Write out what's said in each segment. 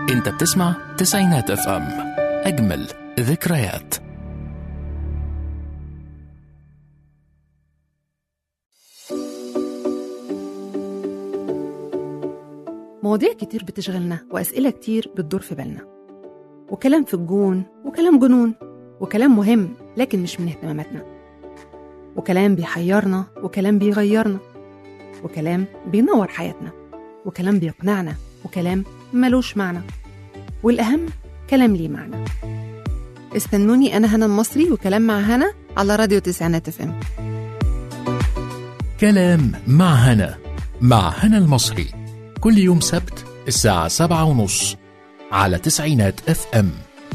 انت بتسمع تسعينات اف ام اجمل ذكريات مواضيع كتير بتشغلنا وأسئلة كتير بتدور في بالنا وكلام في الجون وكلام جنون وكلام مهم لكن مش من اهتماماتنا وكلام بيحيرنا وكلام بيغيرنا وكلام بينور حياتنا وكلام بيقنعنا وكلام ملوش معنى والأهم كلام ليه معنى استنوني أنا هنا المصري وكلام مع هنا على راديو تسعينات اف ام كلام مع هنا مع هنا المصري كل يوم سبت الساعة سبعة ونص على تسعينات اف ام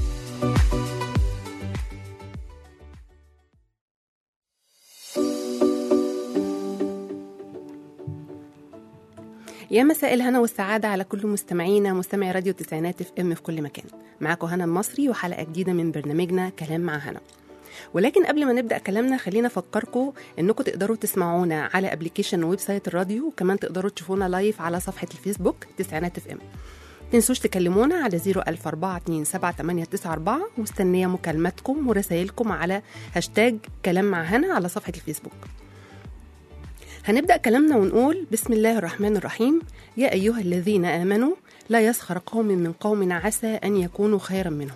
يا مساء الهنا والسعادة على كل مستمعينا مستمعي راديو تسعينات اف ام في كل مكان معاكم هنا المصري وحلقة جديدة من برنامجنا كلام مع هنا ولكن قبل ما نبدأ كلامنا خلينا أفكركم إنكم تقدروا تسمعونا على ابلكيشن ويب سايت الراديو وكمان تقدروا تشوفونا لايف على صفحة الفيسبوك تسعينات اف ام تنسوش تكلمونا على 004278994 مستنية مكالماتكم ورسائلكم على هاشتاج كلام مع هنا على صفحة الفيسبوك هنبدأ كلامنا ونقول بسم الله الرحمن الرحيم يا أيها الذين آمنوا لا يسخر قوم من قوم عسى أن يكونوا خيرا منهم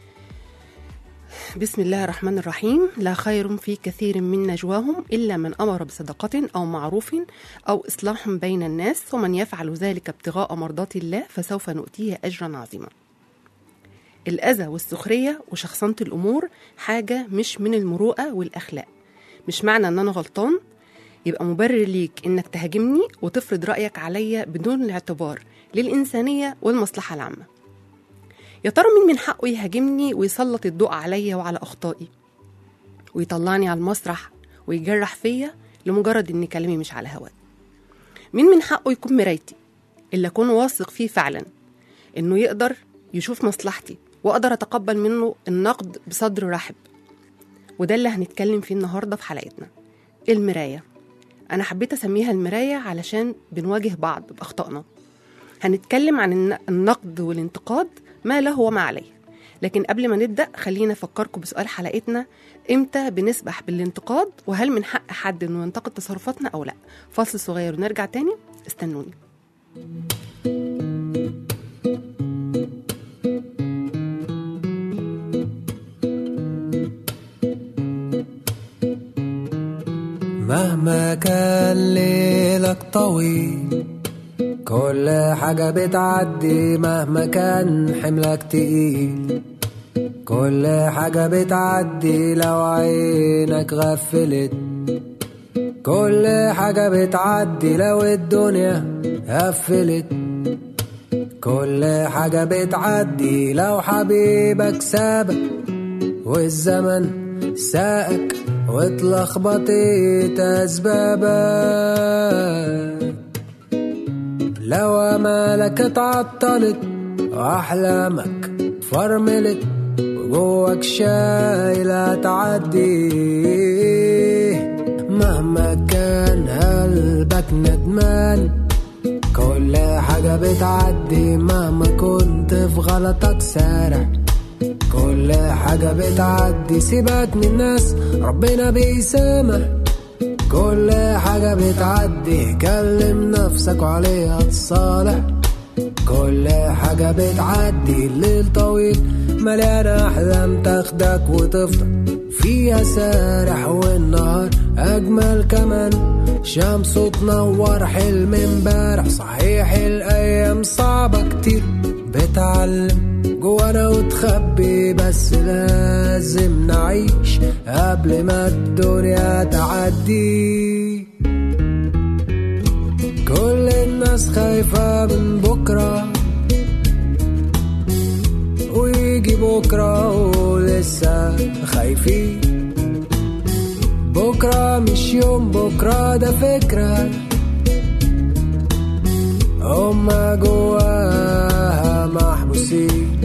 بسم الله الرحمن الرحيم لا خير في كثير من نجواهم إلا من أمر بصدقة أو معروف أو إصلاح بين الناس ومن يفعل ذلك ابتغاء مرضات الله فسوف نؤتيه أجرا عظيما الأذى والسخرية وشخصنة الأمور حاجة مش من المروءة والأخلاق مش معنى أن أنا غلطان يبقى مبرر ليك إنك تهاجمني وتفرض رأيك عليا بدون الاعتبار للإنسانية والمصلحة العامة يا ترى مين من حقه يهاجمني ويسلط الضوء عليا وعلى أخطائي ويطلعني على المسرح ويجرح فيا لمجرد إن كلامي مش على هواه مين من حقه يكون مرايتي اللي أكون واثق فيه فعلا إنه يقدر يشوف مصلحتي وأقدر أتقبل منه النقد بصدر رحب وده اللي هنتكلم فيه النهاردة في حلقتنا المراية أنا حبيت أسميها المراية علشان بنواجه بعض بأخطائنا هنتكلم عن الن- النقد والانتقاد ما له وما عليه لكن قبل ما نبدأ خلينا أفكركم بسؤال حلقتنا إمتى بنسبح بالانتقاد وهل من حق حد إنه ينتقد تصرفاتنا أو لا فاصل صغير ونرجع تاني استنوني مهما كان ليلك طويل كل حاجة بتعدي مهما كان حملك تقيل كل حاجة بتعدي لو عينك غفلت كل حاجة بتعدي لو الدنيا قفلت كل حاجة بتعدي لو حبيبك سابك والزمن ساقك واتلخبطت أسبابك لو أمالك اتعطلت وأحلامك فرملت وجواك شايلة تعدي مهما كان قلبك ندمان كل حاجة بتعدي مهما كنت في غلطك سارح كل حاجة بتعدي سيبك من الناس ربنا بيسامح كل حاجة بتعدي كلم نفسك وعليها تصالح كل حاجة بتعدي الليل طويل مليانة أحلام تاخدك وتفضل فيها سارح والنهار أجمل كمان شمس تنور حلم امبارح صحيح الأيام صعبة كتير بتعلم جوانا وتخبي بس لازم نعيش قبل ما الدنيا تعدي كل الناس خايفة من بكرة ويجي بكرة ولسه خايفين بكرة مش يوم بكرة ده فكرة هما جواها محبوسين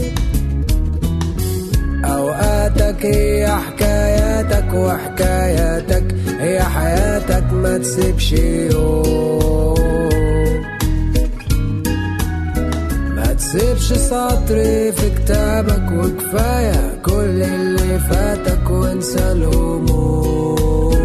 أوقاتك هي حكاياتك وحكاياتك هي حياتك ما تسيبش يوم ما تسيبش تكتبش سطر في كتابك وكفاية كل اللي فاتك وانسى الهموم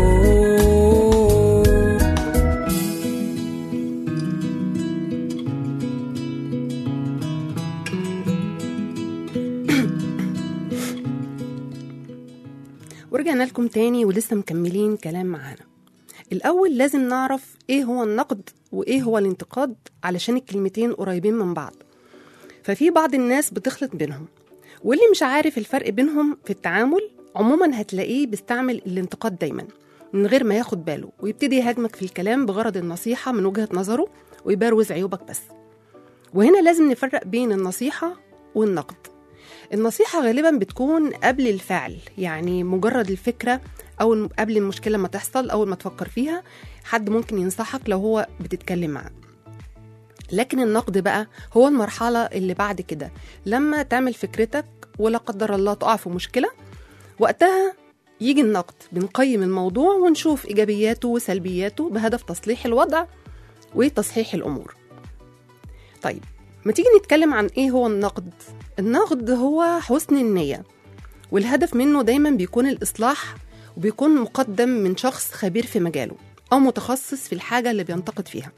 ورجعنا لكم تاني ولسه مكملين كلام معانا الأول لازم نعرف إيه هو النقد وإيه هو الانتقاد علشان الكلمتين قريبين من بعض ففي بعض الناس بتخلط بينهم واللي مش عارف الفرق بينهم في التعامل عموما هتلاقيه بيستعمل الانتقاد دايما من غير ما ياخد باله ويبتدي يهاجمك في الكلام بغرض النصيحة من وجهة نظره ويبروز عيوبك بس وهنا لازم نفرق بين النصيحة والنقد النصيحة غالبا بتكون قبل الفعل يعني مجرد الفكرة أو الم- قبل المشكلة ما تحصل أول ما تفكر فيها حد ممكن ينصحك لو هو بتتكلم معاه لكن النقد بقى هو المرحلة اللي بعد كده لما تعمل فكرتك ولا قدر الله تقع في مشكلة وقتها يجي النقد بنقيم الموضوع ونشوف إيجابياته وسلبياته بهدف تصليح الوضع وتصحيح الأمور طيب ما تيجي نتكلم عن إيه هو النقد النقد هو حسن النية والهدف منه دايما بيكون الإصلاح وبيكون مقدم من شخص خبير في مجاله أو متخصص في الحاجة اللي بينتقد فيها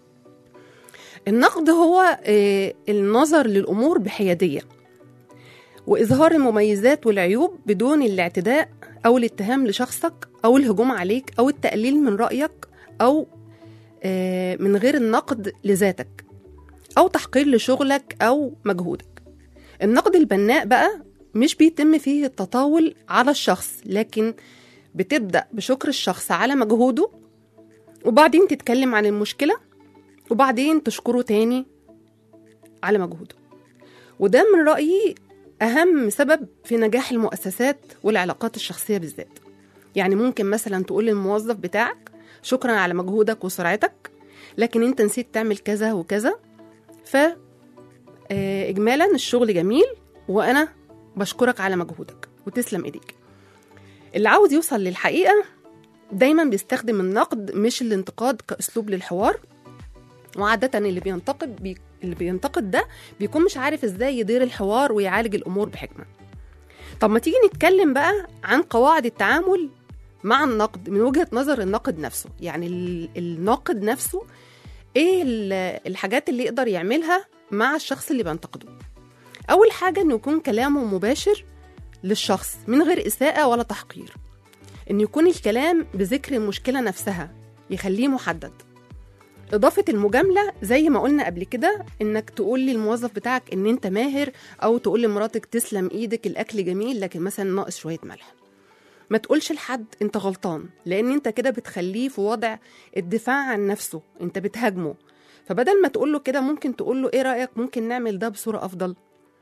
النقد هو آه، النظر للأمور بحيادية وإظهار المميزات والعيوب بدون الاعتداء أو الاتهام لشخصك أو الهجوم عليك أو التقليل من رأيك أو آه، من غير النقد لذاتك أو تحقير لشغلك أو مجهودك النقد البناء بقى مش بيتم فيه التطاول على الشخص لكن بتبدأ بشكر الشخص على مجهوده وبعدين تتكلم عن المشكلة وبعدين تشكره تاني على مجهوده وده من رأيي أهم سبب في نجاح المؤسسات والعلاقات الشخصية بالذات يعني ممكن مثلا تقول للموظف بتاعك شكرا على مجهودك وسرعتك لكن انت نسيت تعمل كذا وكذا ف آه، إجمالا الشغل جميل وأنا بشكرك على مجهودك وتسلم إيديك اللي عاوز يوصل للحقيقة دايما بيستخدم النقد مش الانتقاد كأسلوب للحوار وعادة اللي بينتقد بي... اللي بينتقد ده بيكون مش عارف ازاي يدير الحوار ويعالج الأمور بحكمة طب ما تيجي نتكلم بقى عن قواعد التعامل مع النقد من وجهة نظر الناقد نفسه يعني ال- الناقد نفسه ايه ال- الحاجات اللي يقدر يعملها مع الشخص اللي بينتقده أول حاجة إنه يكون كلامه مباشر للشخص من غير إساءة ولا تحقير إن يكون الكلام بذكر المشكلة نفسها يخليه محدد إضافة المجاملة زي ما قلنا قبل كده إنك تقول للموظف بتاعك إن أنت ماهر أو تقول لمراتك تسلم إيدك الأكل جميل لكن مثلا ناقص شوية ملح ما تقولش لحد انت غلطان لان انت كده بتخليه في وضع الدفاع عن نفسه انت بتهاجمه فبدل ما تقول له كده ممكن تقول له ايه رايك ممكن نعمل ده بصوره افضل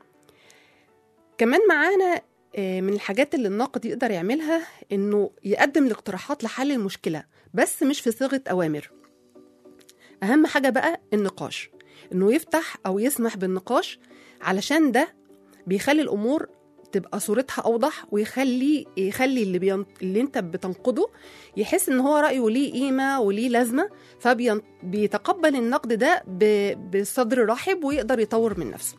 كمان معانا آه، من الحاجات اللي الناقد يقدر يعملها انه يقدم الاقتراحات لحل المشكله بس مش في صيغه اوامر اهم حاجه بقى النقاش انه يفتح او يسمح بالنقاش علشان ده بيخلي الامور تبقى صورتها اوضح ويخلي يخلي اللي بين... اللي انت بتنقده يحس ان هو رايه ليه قيمه وليه لازمه فبيتقبل النقد ده ب... بصدر رحب ويقدر يطور من نفسه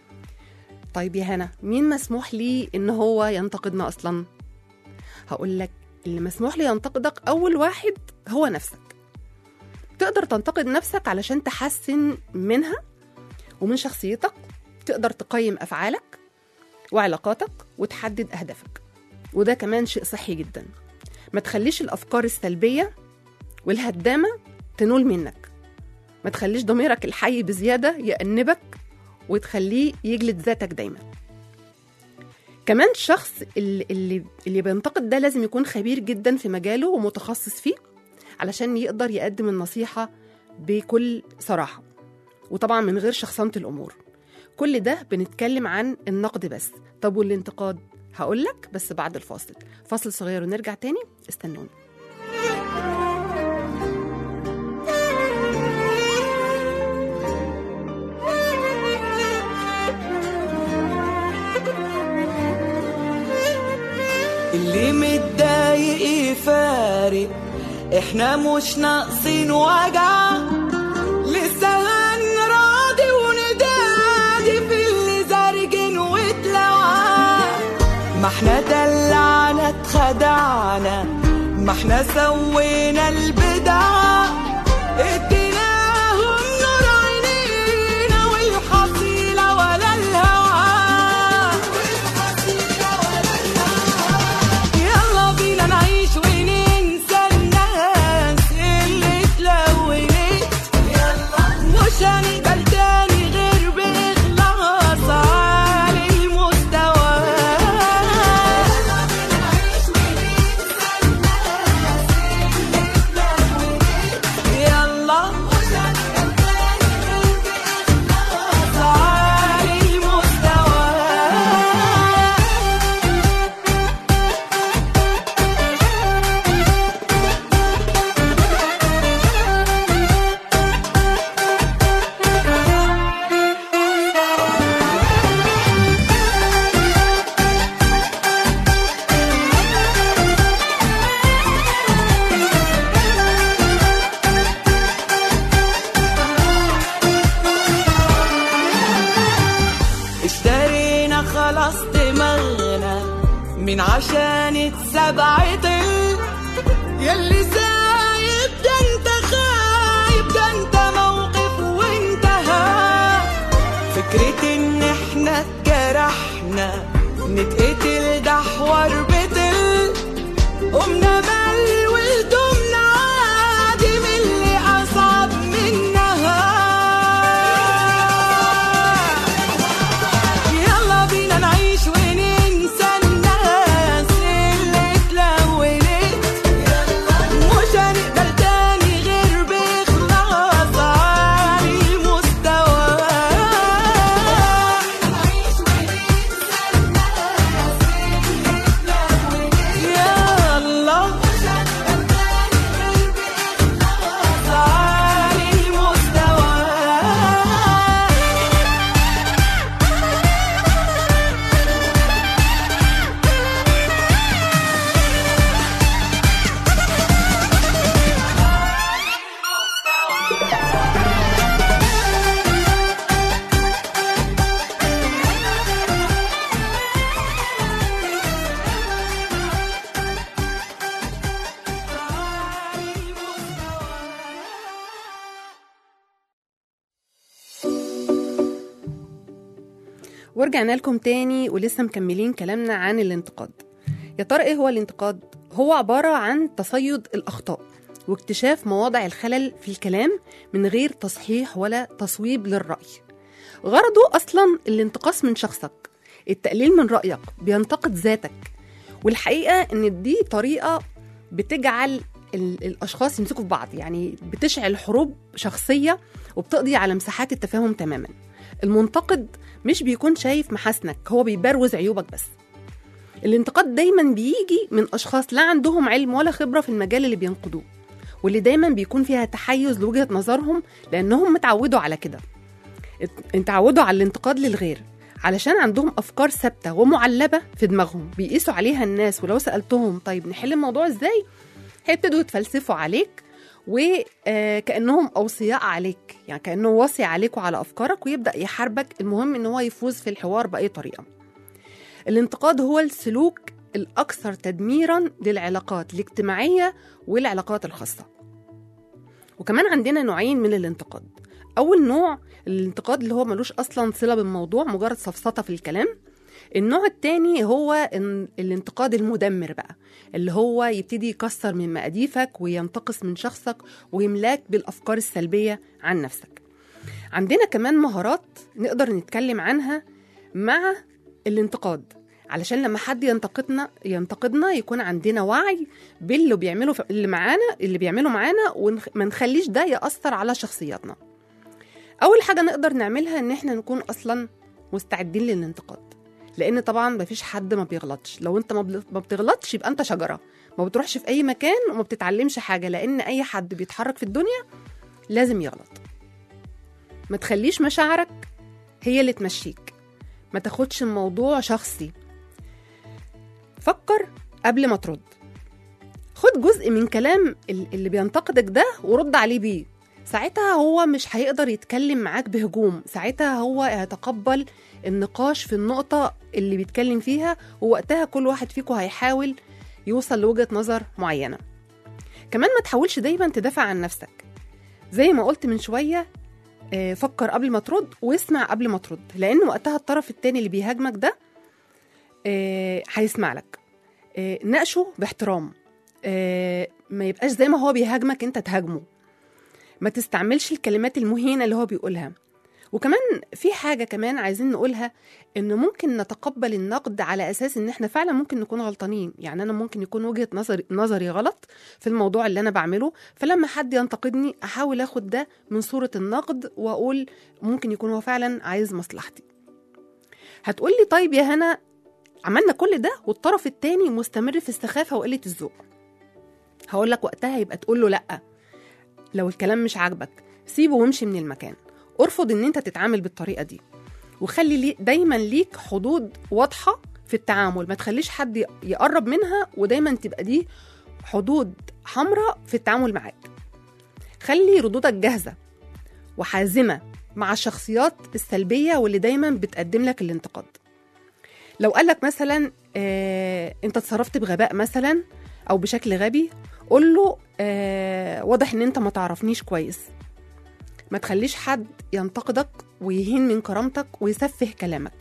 طيب يا هنا مين مسموح ليه ان هو ينتقدنا اصلا هقول لك اللي مسموح لي ينتقدك اول واحد هو نفسك تقدر تنتقد نفسك علشان تحسن منها ومن شخصيتك تقدر تقيم افعالك وعلاقاتك وتحدد أهدافك وده كمان شيء صحي جدا ما تخليش الأفكار السلبية والهدامة تنول منك ما تخليش ضميرك الحي بزيادة يأنبك وتخليه يجلد ذاتك دايما كمان الشخص اللي, اللي, اللي بينتقد ده لازم يكون خبير جدا في مجاله ومتخصص فيه علشان يقدر يقدم النصيحة بكل صراحة وطبعا من غير شخصنة الأمور كل ده بنتكلم عن النقد بس طب والانتقاد هقولك بس بعد الفاصل فاصل صغير ونرجع تاني استنوني اللي متضايق يفارق احنا مش ناقصين وجع لسه هنراضي وندادي ما احنا سوينا البدعة اديناهم نور عينينا والحصيلة ولا الهوى يلا بينا نعيش وننسى الناس اللي اتلونت مش هنقبل تاني غير بإخلاص عالي المستوى يلا عالي المستوى اشترينا خلاص دماغنا من عشان اتسبعت يلي سايب ده انت خايب ده انت موقف وانتهى فكرة ان احنا اتجرحنا نتقتل ده حوار بتل قمنا بل وهدومنا عادي من اللي اصعب منها يلا بينا نعيش وننسى الناس اللي اتلونت مش هنقبل تاني غير بإخلاص عالي المستوى يلا عالي المستوى ورجعنا لكم تاني ولسه مكملين كلامنا عن الانتقاد يا ترى ايه هو الانتقاد هو عبارة عن تصيد الأخطاء واكتشاف مواضع الخلل في الكلام من غير تصحيح ولا تصويب للرأي غرضه أصلا الانتقاص من شخصك التقليل من رأيك بينتقد ذاتك والحقيقة إن دي طريقة بتجعل ال- الأشخاص يمسكوا في بعض يعني بتشعل حروب شخصية وبتقضي على مساحات التفاهم تماما المنتقد مش بيكون شايف محاسنك هو بيبروز عيوبك بس الانتقاد دايما بيجي من أشخاص لا عندهم علم ولا خبرة في المجال اللي بينقدوه واللي دايما بيكون فيها تحيز لوجهة نظرهم لأنهم متعودوا على كده ات- اتعودوا على الانتقاد للغير علشان عندهم أفكار ثابتة ومعلبة في دماغهم بيقيسوا عليها الناس ولو سألتهم طيب نحل الموضوع ازاي هيبتدوا يتفلسفوا عليك وكأنهم أوصياء عليك يعني كأنه واصي عليك وعلى أفكارك ويبدأ يحاربك المهم إن هو يفوز في الحوار بأي طريقة الانتقاد هو السلوك الأكثر تدميرا للعلاقات الاجتماعية والعلاقات الخاصة وكمان عندنا نوعين من الانتقاد أول نوع الانتقاد اللي هو ملوش أصلا صلة بالموضوع مجرد سفسطة في الكلام النوع التاني هو ان- الانتقاد المدمر بقى اللي هو يبتدي يكسر من مقاديفك وينتقص من شخصك ويملاك بالأفكار السلبية عن نفسك عندنا كمان مهارات نقدر نتكلم عنها مع الانتقاد علشان لما حد ينتقدنا ينتقدنا يكون عندنا وعي باللي بيعمله ف- اللي معانا اللي بيعمله معانا وما نخليش ده يأثر على شخصياتنا أول حاجة نقدر نعملها إن إحنا نكون أصلا مستعدين للانتقاد لأن طبعا مفيش حد ما بيغلطش لو أنت ما بل- ما بتغلطش يبقى أنت شجرة ما بتروحش في أي مكان وما بتتعلمش حاجة لأن أي حد بيتحرك في الدنيا لازم يغلط ما تخليش مشاعرك هي اللي تمشيك ما تاخدش الموضوع شخصي فكر قبل ما ترد خد جزء من كلام ال- اللي بينتقدك ده ورد عليه بيه ساعتها هو مش هيقدر يتكلم معاك بهجوم ساعتها هو هيتقبل النقاش في النقطة اللي بيتكلم فيها ووقتها كل واحد فيكم هيحاول يوصل لوجهة نظر معينة كمان ما تحاولش دايما تدافع عن نفسك زي ما قلت من شويه آه، فكر قبل ما ترد واسمع قبل ما ترد لان وقتها الطرف التاني اللي بيهاجمك ده آه، هيسمع لك آه، ناقشه باحترام آه، ما يبقاش زي ما هو بيهاجمك انت تهاجمه ما تستعملش الكلمات المهينه اللي هو بيقولها وكمان في حاجه كمان عايزين نقولها ان ممكن نتقبل النقد على اساس ان احنا فعلا ممكن نكون غلطانين يعني انا ممكن يكون وجهه نظري نظري غلط في الموضوع اللي انا بعمله فلما حد ينتقدني احاول اخد ده من صوره النقد واقول ممكن يكون هو فعلا عايز مصلحتي هتقول لي طيب يا هنا عملنا كل ده والطرف التاني مستمر في السخافه وقله الذوق هقول لك وقتها يبقى تقول له لا لو الكلام مش عاجبك سيبه وامشي من المكان ارفض ان انت تتعامل بالطريقه دي وخلي لي دايما ليك حدود واضحه في التعامل ما تخليش حد ي- يقرب منها ودايما تبقى دي حدود حمراء في التعامل معاك خلي ردودك جاهزه وحازمه مع الشخصيات السلبيه واللي دايما بتقدم لك الانتقاد لو قالك مثلا آه انت اتصرفت بغباء مثلا او بشكل غبي قول له آه واضح ان انت ما تعرفنيش كويس ما تخليش حد ينتقدك ويهين من كرامتك ويسفه كلامك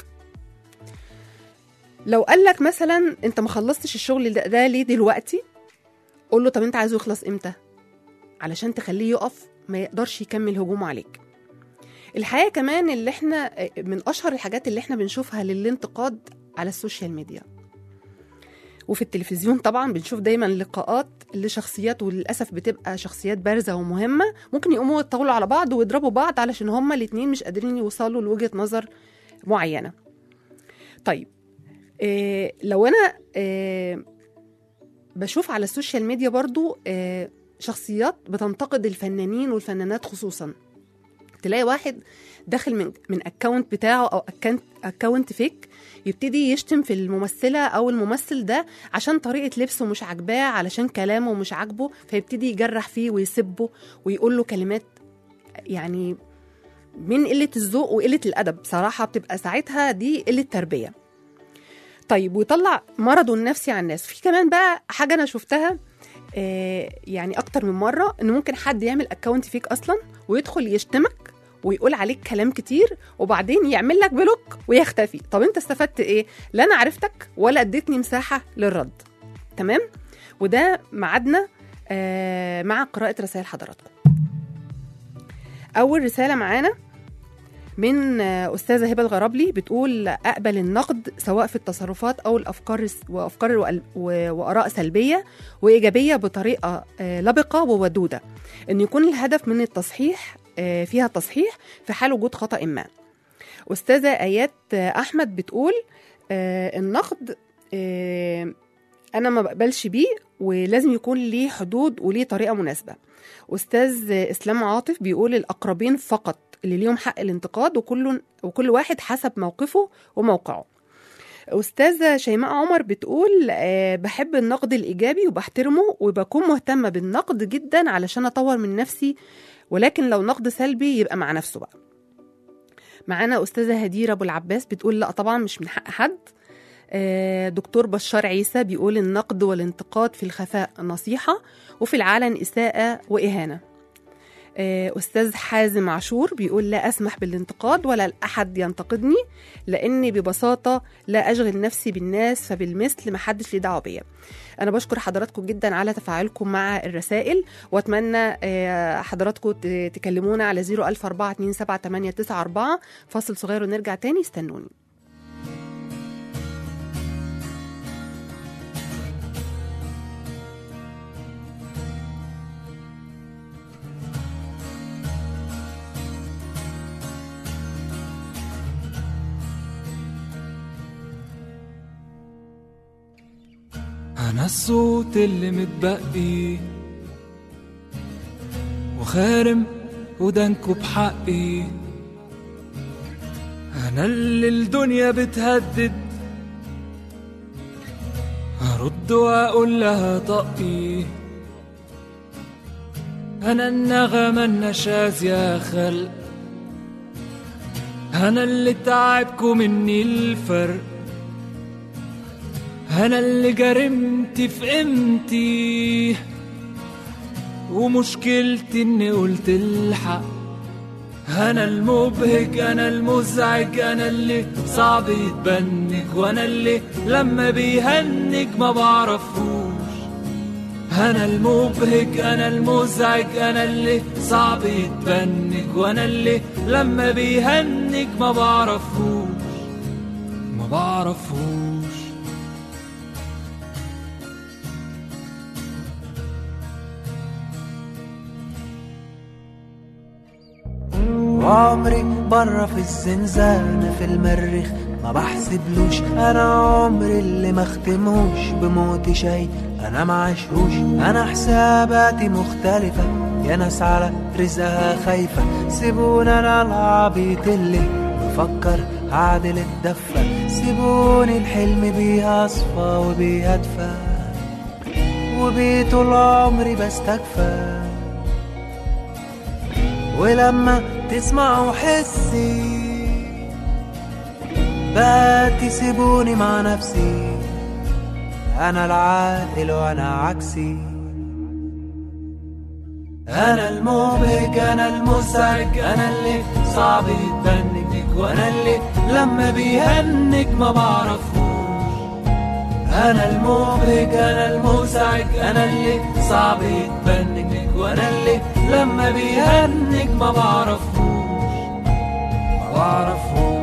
لو قالك مثلا انت ما خلصتش الشغل ده, ده ليه دلوقتي قول له طب انت عايزه يخلص امتى علشان تخليه يقف ما يقدرش يكمل هجومه عليك الحقيقه كمان اللي احنا من اشهر الحاجات اللي احنا بنشوفها للانتقاد على السوشيال ميديا وفي التلفزيون طبعا بنشوف دايما لقاءات لشخصيات وللاسف بتبقى شخصيات بارزه ومهمه ممكن يقوموا يتطاولوا على بعض ويضربوا بعض علشان هما الاتنين مش قادرين يوصلوا لوجهه نظر معينه طيب إيه لو انا إيه بشوف على السوشيال ميديا برضو إيه شخصيات بتنتقد الفنانين والفنانات خصوصا تلاقي واحد داخل من من اكونت بتاعه او اكونت اكونت فيك يبتدي يشتم في الممثله او الممثل ده عشان طريقه لبسه مش عاجباه علشان كلامه مش عاجبه فيبتدي يجرح فيه ويسبه ويقول له كلمات يعني من قله الذوق وقله الادب بصراحه بتبقى ساعتها دي قله تربيه طيب ويطلع مرضه النفسي على الناس في كمان بقى حاجه انا شفتها آه، يعني اكتر من مره ان ممكن حد يعمل اكونت فيك اصلا ويدخل يشتمك ويقول عليك كلام كتير وبعدين يعمل لك بلوك ويختفي طب انت استفدت ايه لا انا عرفتك ولا اديتني مساحه للرد تمام وده ميعادنا آه، مع قراءه رسائل حضراتكم اول رساله معانا من آه، استاذه هبه الغرابلي بتقول اقبل النقد سواء في التصرفات او الافكار الس- وافكار وأل- و- واراء سلبيه وايجابيه بطريقه آه، لبقه وودوده ان يكون الهدف من التصحيح آه، فيها تصحيح في حال وجود خطا ما استاذه ايات آه، احمد بتقول آه، النقد آه، انا ما بقبلش بيه ولازم يكون ليه حدود وليه طريقه مناسبه استاذ اسلام عاطف بيقول الاقربين فقط اللي ليهم حق الانتقاد وكل وكل واحد حسب موقفه وموقعه أستاذة شيماء عمر بتقول آه، بحب النقد الإيجابي وبحترمه وبكون مهتمة بالنقد جدا علشان أطور من نفسي ولكن لو نقد سلبي يبقى مع نفسه بقى معانا أستاذة هديرة أبو العباس بتقول لا طبعا مش من حق حد آه، دكتور بشار عيسى بيقول النقد والانتقاد في الخفاء نصيحة وفي العلن إساءة وإهانة آه، أستاذ حازم عاشور بيقول لا أسمح بالانتقاد ولا لأحد ينتقدني لأني ببساطة لا أشغل نفسي بالناس فبالمثل محدش ليه دعوة بيا أنا بشكر حضراتكم جدا على تفاعلكم مع الرسائل وأتمنى آه، حضراتكم ت- تكلمونا على 004278994 فاصل صغير ونرجع تاني استنوني أنا الصوت اللي متبقي وخارم ودانكو بحقي أنا اللي الدنيا بتهدد هرد وأقول لها طقي أنا النغمة النشاز يا خلق أنا اللي تعبكوا مني الفرق أنا اللي جرمت في قيمتي ومشكلتي اني قلت الحق انا المبهج انا المزعج انا اللي صعب يتبنج وانا اللي لما بيهنج ما بعرفوش انا المبهج انا المزعج انا اللي صعب يتبنج وانا اللي لما بيهنج ما بعرفوش ما بعرفوش وعمري برا في الزنزانة في المريخ ما بحسبلوش انا عمري اللي ما اختمهوش بموت شيء انا ما عشهوش انا حساباتي مختلفة يا ناس على رزقها خايفة سيبونا انا العبيط اللي بفكر هعدل الدفة سيبوني الحلم بيها اصفى وبيها ادفى وبيه طول عمري بستكفى ولما تسمعوا حسي بقى تسيبوني مع نفسي انا العاقل وانا عكسي انا المبهج انا المزعج انا اللي صعب يتبنج وانا اللي لما بيهنج ما بعرفوش انا المبهج انا المزعج انا اللي صعب يتبنج وانا اللي لما بيهنج ما بعرفوش ما بعرفوش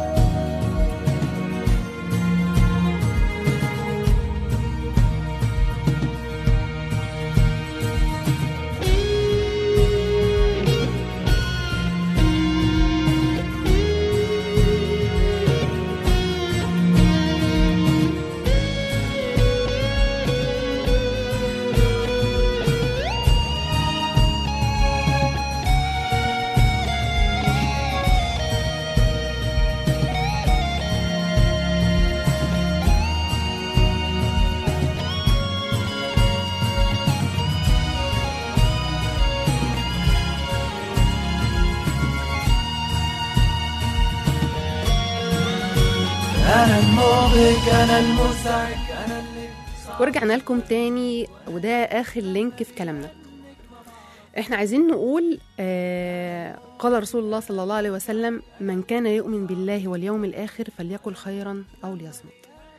انا المبهج انا المزعج انا اللي ورجعنا لكم تاني وده اخر لينك في كلامنا احنا عايزين نقول آه قال رسول الله صلى الله عليه وسلم من كان يؤمن بالله واليوم الاخر فليقل خيرا او ليصمت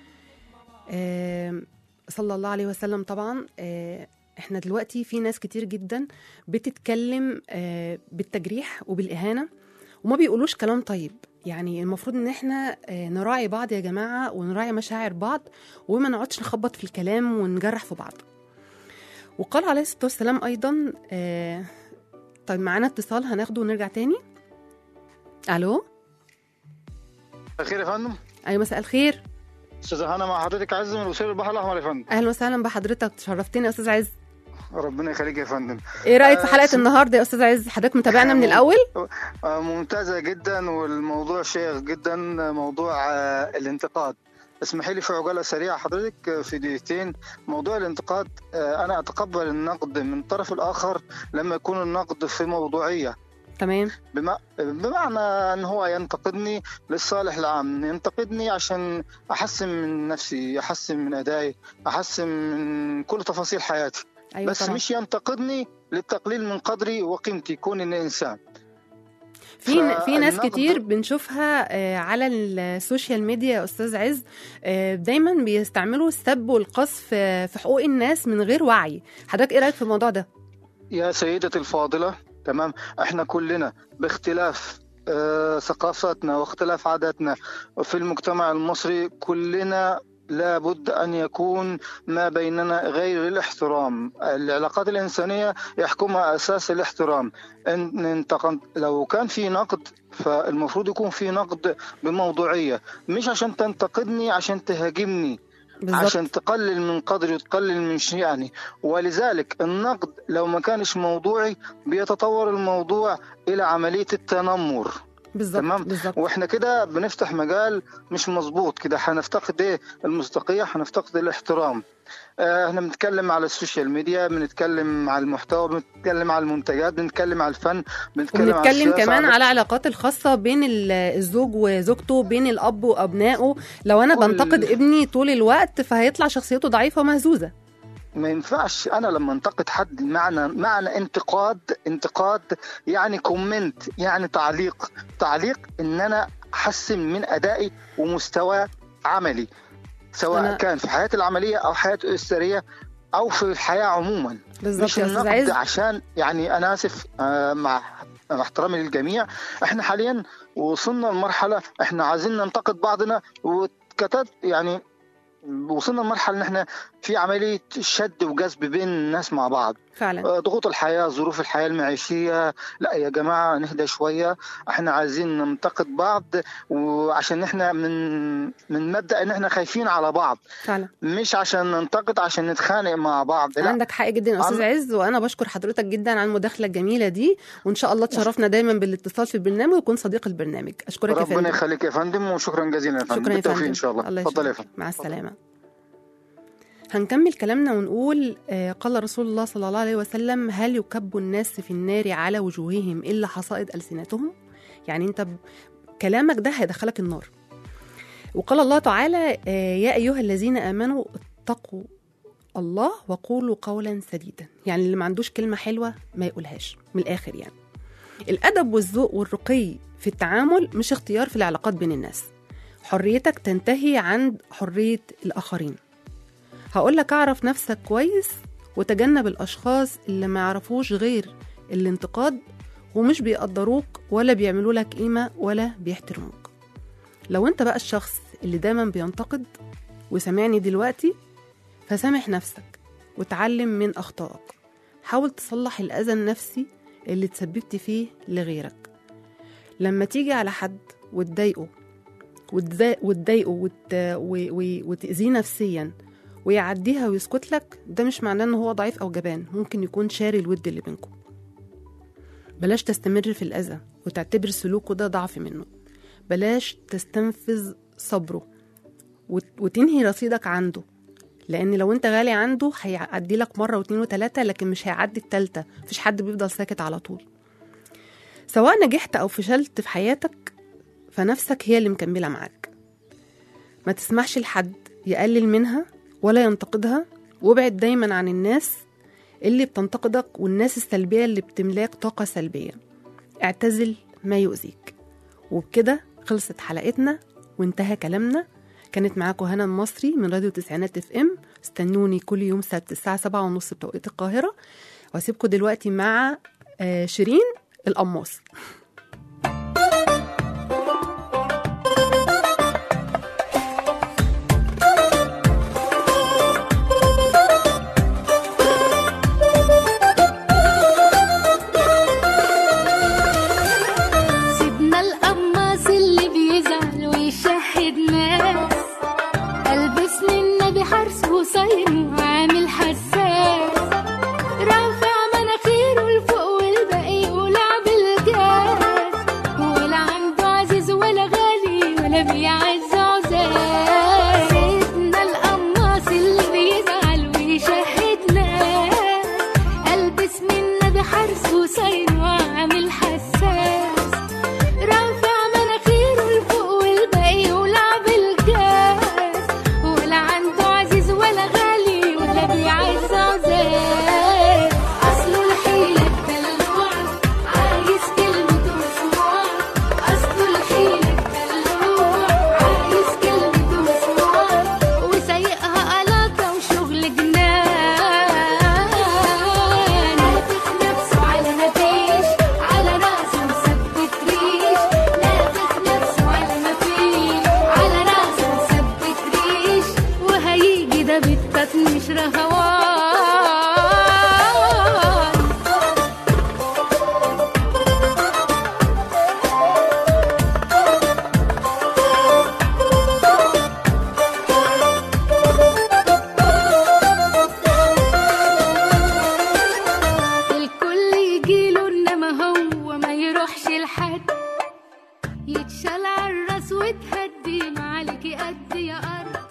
آه صلى الله عليه وسلم طبعا آه احنا دلوقتي في ناس كتير جدا بتتكلم آه بالتجريح وبالاهانه وما بيقولوش كلام طيب يعني المفروض ان احنا آه، نراعي بعض يا جماعه ونراعي مشاعر بعض وما نقعدش نخبط في الكلام ونجرح في بعض وقال عليه الصلاه والسلام ايضا آه، طيب معانا اتصال هناخده ونرجع تاني الو خير يا فندم ايوه مساء الخير استاذ هنا مع حضرتك عز من وسيل البحر الاحمر يا فندم اهلا وسهلا بحضرتك شرفتني يا استاذ عز ربنا يخليك يا فندم ايه رايك في آه، حلقه سم- النهارده يا استاذ عز حضرتك متابعنا من آه، الاول آه، ممتازه جدا والموضوع شيق جدا موضوع آه، الانتقاد اسمحي لي في عجاله سريعه حضرتك آه، في دقيقتين موضوع الانتقاد آه، انا اتقبل النقد من الطرف الاخر لما يكون النقد في موضوعيه تمام بما بمعنى ان هو ينتقدني للصالح العام ينتقدني عشان احسن من نفسي احسن من ادائي احسن من كل تفاصيل حياتي ايوه بس طبعا مش ينتقدني للتقليل من قدري وقيمتي كوني اني انسان في في ناس فالنقد- كتير بنشوفها آه، على السوشيال ميديا يا استاذ عز آه، دايما بيستعملوا السب والقذف آه، في حقوق الناس من غير وعي حضرتك ايه رايك في الموضوع ده يا سيدتي الفاضله تمام احنا كلنا باختلاف آه، ثقافتنا واختلاف عاداتنا في المجتمع المصري كلنا لابد أن يكون ما بيننا غير الاحترام العلاقات الإنسانية يحكمها أساس الاحترام إن انتقد لو كان في نقد فالمفروض يكون في نقد بموضوعية مش عشان تنتقدني عشان تهاجمني بالظبط عشان تقلل من قدري وتقلل من شيئاني ولذلك النقد لو ما كانش موضوعي بيتطور الموضوع إلى عملية التنمر بالظبط تمام بالظبط واحنا كده بنفتح مجال مش مظبوط كده هنفتقد ايه المصداقيه هنفتقد الاحترام آه، احنا بنتكلم على السوشيال ميديا بنتكلم على المحتوى بنتكلم على المنتجات بنتكلم على الفن بنتكلم على وبنتكلم السياسة، كمان على العلاقات الخاصة بين ال- الزوج وزوجته بين الأب وأبنائه لو أنا كل- بنتقد ابني طول الوقت فهيطلع شخصيته ضعيفة ومهزوزة ما ينفعش انا لما انتقد حد معنى معنى انتقاد انتقاد يعني كومنت يعني تعليق تعليق ان انا احسن من ادائي ومستوى عملي سواء أنا- كان في حياتي العمليه او حياتي الاسريه او في الحياه عموما بالظبط مش يا استاذ النقد عز عشان يعني انا اسف آه، مع مع احترامي للجميع احنا حاليا وصلنا لمرحله احنا عايزين ننتقد بعضنا وكتبت يعني وصلنا لمرحله ان احنا في عمليه شد وجذب بين الناس مع بعض فعلا آه، ضغوط الحياه ظروف الحياه المعيشيه لا يا جماعه نهدى شويه احنا عايزين ننتقد بعض وعشان احنا من من مبدا ان احنا خايفين على بعض فعلا مش عشان ننتقد عشان نتخانق مع بعض لا عندك حق جدا يا استاذ عن- عز وانا بشكر حضرتك جدا على المداخله الجميله دي وان شاء الله تشرفنا دايما بالاتصال في البرنامج ويكون صديق البرنامج اشكرك يا ربنا فندم يخليك يا فندم وشكرا جزيلا يا فندم شكرا يا بالتوفيق فندم ان شاء الله الله اتفضل يا يشفيك. فندم مع السلامه هنكمل كلامنا ونقول آه، قال رسول الله صلى الله عليه وسلم هل يكب الناس في النار على وجوههم الا حصائد السنتهم يعني انت ب... كلامك ده هيدخلك النار وقال الله تعالى آه، يا ايها الذين امنوا اتقوا الله وقولوا قولا سديدا يعني اللي ما عندوش كلمه حلوه ما يقولهاش من الاخر يعني الادب والذوق والرقي في التعامل مش اختيار في العلاقات بين الناس حريتك تنتهي عند حريه الاخرين هقول لك اعرف نفسك كويس وتجنب الاشخاص اللي ما يعرفوش غير الانتقاد ومش بيقدروك ولا بيعملوا لك قيمه ولا بيحترموك لو انت بقى الشخص اللي دايما بينتقد وسامعني دلوقتي فسامح نفسك وتعلم من اخطائك حاول تصلح الاذى النفسي اللي تسببت فيه لغيرك لما تيجي على حد وتضايقه وتضا- وتضايقه وت... و... و... وتأذيه نفسيا ويعديها ويسكت لك ده مش معناه ان هو ضعيف او جبان ممكن يكون شاري الود اللي بينكم بلاش تستمر في الأذى وتعتبر سلوكه ده ضعف منه بلاش تستنفذ صبره وت... وتنهي رصيدك عنده لأن لو أنت غالي عنده هيعدي لك مرة واتنين وتلاتة لكن مش هيعدي التالتة مفيش حد بيفضل ساكت على طول سواء نجحت أو فشلت في حياتك فنفسك هي اللي مكملة معاك ما تسمحش لحد يقلل منها ولا ينتقدها وابعد دايما عن الناس اللي بتنتقدك والناس السلبية اللي بتملاك طاقة سلبية اعتزل ما يؤذيك وبكده خلصت حلقتنا وانتهى كلامنا كانت معاكم هنا المصري من راديو تسعينات اف ام استنوني كل يوم سبت الساعة سبعة ونص بتوقيت القاهرة واسيبكم دلوقتي مع آه، شيرين القماص سيبنا القماص اللي بيزعل ويشهد ناس البسني النبي حرس وصايم وعامل حساس رافع مناخيره لفوق والباقي يقولع بالجاز ولا عنده عزيز ولا غالي ولا بيعز عزاز سيبنا القماص اللي بيزعل ويشهد ناس البس من النبي حرس وصايم وعامل حساس رافع مناخيره لفوق والباقي يولع بالجاز ولا عنده عزيز ولا غالي ولا بيعز عزاز اصله الحيلة الدلوع عايز كلمة مسموع اصله الحيلة الدلوع عايز كلمة مسموع وسايقها قلاطة وشغل جنان نافخ نفسه على مفيش على راسه مثبت ريش نافخ نفسه على مفيش على راسه مثبت ريش وهيجي ده بالتطنيش رهوان الكل يجيله انما هو ما يروحش لحد يتشال على الراس وتهدي معالك قد يا ارض